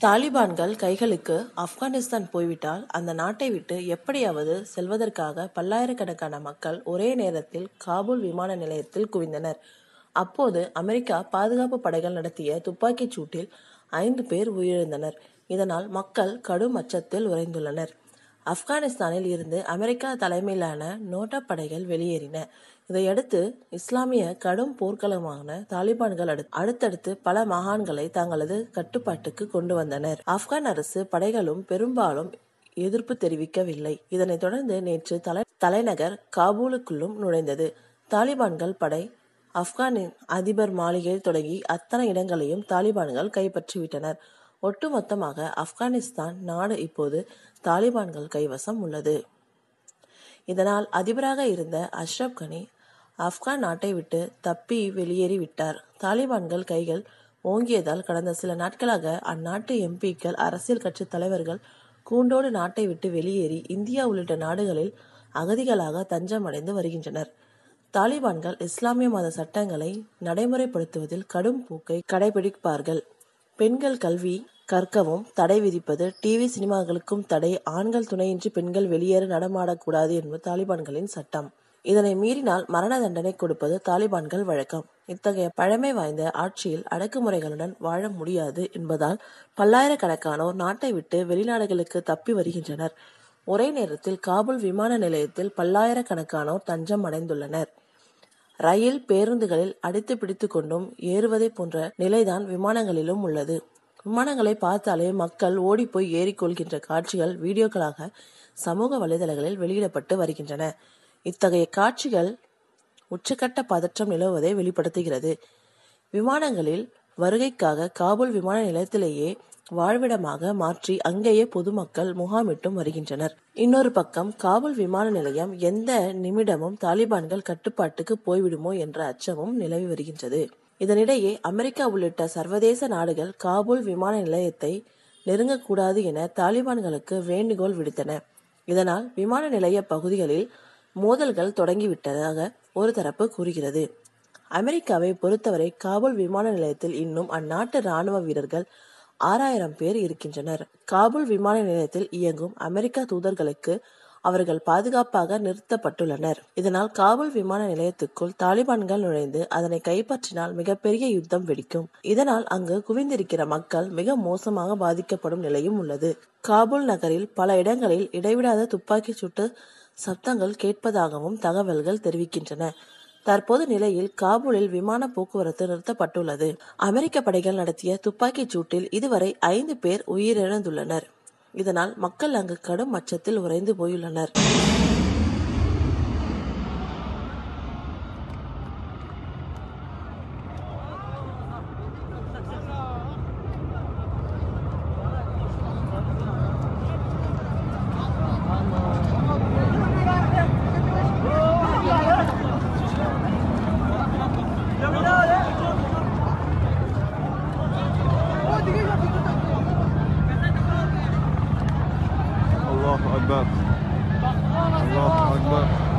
தாலிபான்கள் கைகளுக்கு ஆப்கானிஸ்தான் போய்விட்டால் அந்த நாட்டை விட்டு எப்படியாவது செல்வதற்காக பல்லாயிரக்கணக்கான மக்கள் ஒரே நேரத்தில் காபூல் விமான நிலையத்தில் குவிந்தனர் அப்போது அமெரிக்கா பாதுகாப்பு படைகள் நடத்திய துப்பாக்கிச் சூட்டில் ஐந்து பேர் உயிரிழந்தனர் இதனால் மக்கள் கடும் அச்சத்தில் உறைந்துள்ளனர் ஆப்கானிஸ்தானில் இருந்து அமெரிக்கா தலைமையிலான நோட்டா படைகள் வெளியேறின இதையடுத்து இஸ்லாமிய கடும் போர்க்களமான தாலிபான்கள் அடுத்தடுத்து பல மாகாண்களை தங்களது கட்டுப்பாட்டுக்கு கொண்டு வந்தனர் ஆப்கான் அரசு படைகளும் பெரும்பாலும் எதிர்ப்பு தெரிவிக்கவில்லை இதனைத் தொடர்ந்து நேற்று தலை தலைநகர் காபூலுக்குள்ளும் நுழைந்தது தாலிபான்கள் படை ஆப்கானின் அதிபர் மாளிகை தொடங்கி அத்தனை இடங்களையும் தாலிபான்கள் கைப்பற்றிவிட்டனர் ஒட்டுமொத்தமாக ஆப்கானிஸ்தான் நாடு இப்போது தாலிபான்கள் கைவசம் உள்ளது இதனால் அதிபராக இருந்த அஷ்ரப் கனி ஆப்கான் நாட்டை விட்டு தப்பி வெளியேறி விட்டார் தாலிபான்கள் கைகள் ஓங்கியதால் கடந்த சில நாட்களாக அந்நாட்டு எம்பிக்கள் அரசியல் கட்சி தலைவர்கள் கூண்டோடு நாட்டை விட்டு வெளியேறி இந்தியா உள்ளிட்ட நாடுகளில் அகதிகளாக தஞ்சமடைந்து வருகின்றனர் தாலிபான்கள் இஸ்லாமிய மத சட்டங்களை நடைமுறைப்படுத்துவதில் கடும் போக்கை கடைபிடிப்பார்கள் பெண்கள் கல்வி கற்கவும் தடை விதிப்பது டிவி சினிமாக்களுக்கும் தடை ஆண்கள் துணையின்றி பெண்கள் வெளியேற நடமாடக்கூடாது என்பது தாலிபான்களின் சட்டம் இதனை மீறினால் மரண தண்டனை கொடுப்பது தாலிபான்கள் வழக்கம் இத்தகைய பழமை வாய்ந்த ஆட்சியில் அடக்குமுறைகளுடன் வாழ முடியாது என்பதால் பல்லாயிரக்கணக்கானோர் நாட்டை விட்டு வெளிநாடுகளுக்கு தப்பி வருகின்றனர் ஒரே நேரத்தில் காபூல் விமான நிலையத்தில் பல்லாயிரக்கணக்கானோர் தஞ்சம் அடைந்துள்ளனர் ரயில் பேருந்துகளில் அடித்து பிடித்து கொண்டும் ஏறுவதை போன்ற நிலைதான் விமானங்களிலும் உள்ளது விமானங்களை பார்த்தாலே மக்கள் ஓடிப்போய் ஏறிக்கொள்கின்ற காட்சிகள் வீடியோக்களாக சமூக வலைதளங்களில் வெளியிடப்பட்டு வருகின்றன இத்தகைய காட்சிகள் உச்சக்கட்ட பதற்றம் நிலவுவதை வெளிப்படுத்துகிறது விமானங்களில் வருகைக்காக காபூல் விமான நிலையத்திலேயே வாழ்விடமாக மாற்றி அங்கேயே பொதுமக்கள் முகாமிட்டும் வருகின்றனர் இன்னொரு பக்கம் காபூல் விமான நிலையம் எந்த நிமிடமும் தாலிபான்கள் கட்டுப்பாட்டுக்கு போய்விடுமோ என்ற அச்சமும் நிலவி வருகின்றது இதனிடையே அமெரிக்கா உள்ளிட்ட சர்வதேச நாடுகள் காபூல் விமான நிலையத்தை நெருங்கக்கூடாது என தாலிபான்களுக்கு வேண்டுகோள் விடுத்தன இதனால் விமான நிலைய பகுதிகளில் மோதல்கள் தொடங்கிவிட்டதாக ஒரு தரப்பு கூறுகிறது அமெரிக்காவை பொறுத்தவரை காபூல் விமான நிலையத்தில் இன்னும் அந்நாட்டு ராணுவ வீரர்கள் ஆறாயிரம் பேர் இருக்கின்றனர் காபூல் விமான நிலையத்தில் இயங்கும் அமெரிக்க தூதர்களுக்கு அவர்கள் பாதுகாப்பாக நிறுத்தப்பட்டுள்ளனர் இதனால் காபூல் விமான நிலையத்துக்குள் தாலிபான்கள் நுழைந்து அதனை கைப்பற்றினால் மிகப்பெரிய யுத்தம் வெடிக்கும் இதனால் அங்கு குவிந்திருக்கிற மக்கள் மிக மோசமாக பாதிக்கப்படும் நிலையும் உள்ளது காபூல் நகரில் பல இடங்களில் இடைவிடாத துப்பாக்கி சூட்டு சப்தங்கள் கேட்பதாகவும் தகவல்கள் தெரிவிக்கின்றன தற்போது நிலையில் காபூலில் விமான போக்குவரத்து நிறுத்தப்பட்டுள்ளது அமெரிக்க படைகள் நடத்திய துப்பாக்கிச் சூட்டில் இதுவரை ஐந்து பேர் உயிரிழந்துள்ளனர் இதனால் மக்கள் அங்கு கடும் அச்சத்தில் உறைந்து போயுள்ளனர் الله أكبر الله أكبر